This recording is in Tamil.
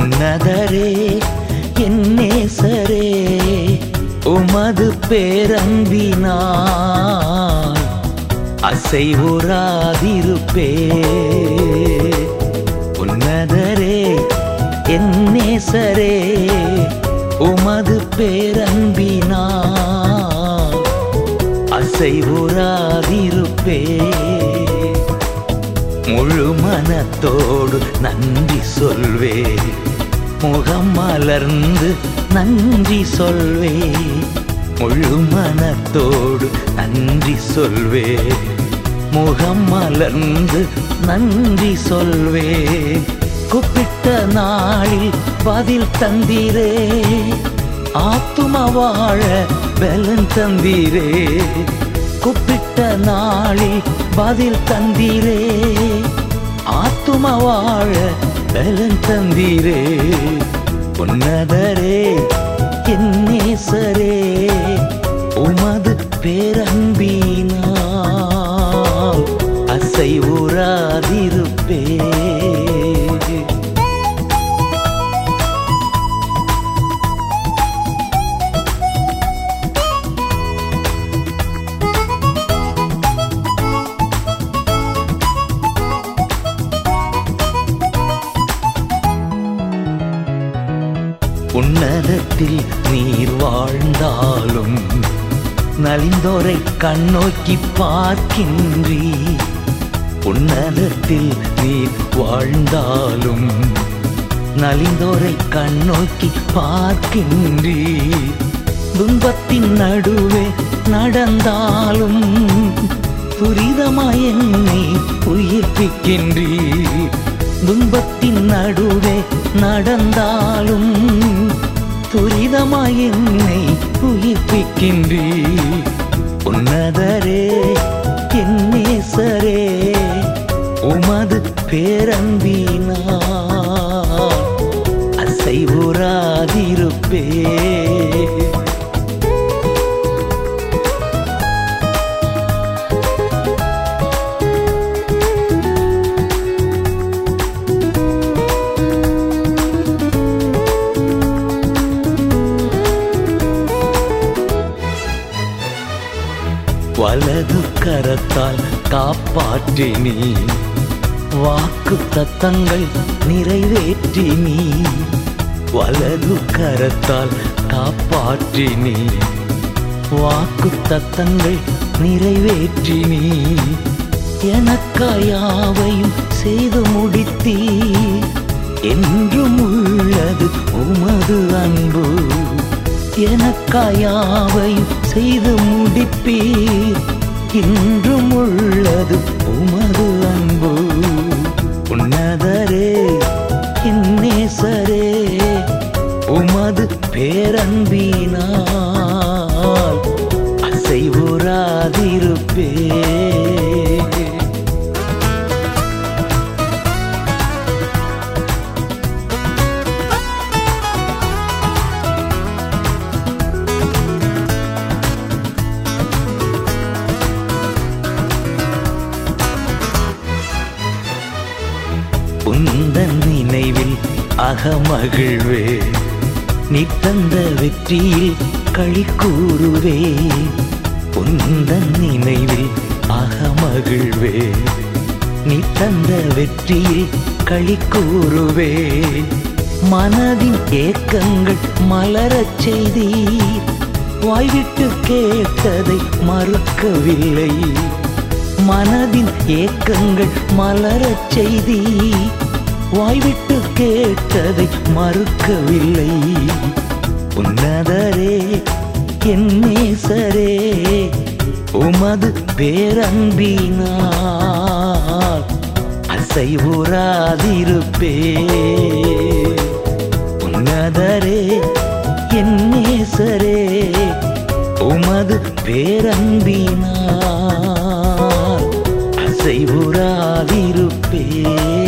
உன்னதரே என் நேசரே உமது பேரன்பினால் அசைவுறாதிருப்பே உன்னதரே என் நேசரே உமது பேரன்பினால் அசைவுறாதிருப்பே முழு மனத்தோடு நன்றி சொல்வே முகம் மலர்ந்து நன்றி சொல்வே முழு மனத்தோடு நன்றி சொல்வே முகம் மலர்ந்து நன்றி சொல்வே கூப்பிட்ட நாளில் பதில் தந்தீரே ஆத்தும வாழ பலன் தந்தீரே கூப்பிட்ட நாளில் பதில் தந்தீரே ஆத்தும வாழ பலன் தந்தீரே உன்னதரே என் நேசரே உமது பேரன்பினால் அசைவுறாதிருப்பே உன்னதத்தில் நீர் வாழ்ந்தாலும் நலிந்தோரை கண்ணோக்கி பார்க்கின்றீ உன்னதத்தில் நீர் வாழ்ந்தாலும் நலிந்தோரை கண்ணோக்கி பார்க்கின்றீ துன்பத்தின் நடுவே நடந்தாலும் துரிதமாய் என்னை உயிர்ப்பிக்கின்றீ துன்பத்தின் நடுவே நடந்தாலும் துரிதமாய் என்னை உயிர்ப்பிக்கின்றீ உன்னதரே என் நேசரே உமது பேரன்பினால் அசைவுறாதிருப்பே வலது கரத்தால் காப்பாற்றி நீ வாக்கு தத்தங்கள் நிறைவேற்றி நீ வலது கரத்தால் காப்பாற்றி நீ வாக்கு தத்தங்கள் நிறைவேற்றி நீ எனக்காயாவையும் செய்து முடித்தீ என்றும் உள்ளது உமது அன்பு எனக்காயாவையும் செய்து முடிப்பீர் இன்றும் உள்ளது உமது அன்பு உன்னதரே என் நேசரே உமது பேரன்பினால் அசைவுறாதிருப்பே உந்தன் நினைவில் அகமகிழ்வே நீ தந்த வெற்றியில் களி கூறுவே உந்தன் நினைவில் அகமகிழ்வே நீ தந்த வெற்றியில் களி கூறுவே மனதின் ஏக்கங்கள் மலரச் செய்தீர் வாய்விட்டு கேட்டதை மறுக்கவில்லை மனதின் ஏக்கங்கள் மலரச் செய்தி வாய்விட்டு கேட்டதை மறுக்கவில்லை உன்னதரே என் நேசரே உமது பேரன்பினால் அசைவுறாதிருப்பே உன்னதரே என் நேசரே உமது பேரன்பினால் அசைவுறாதிருப்பே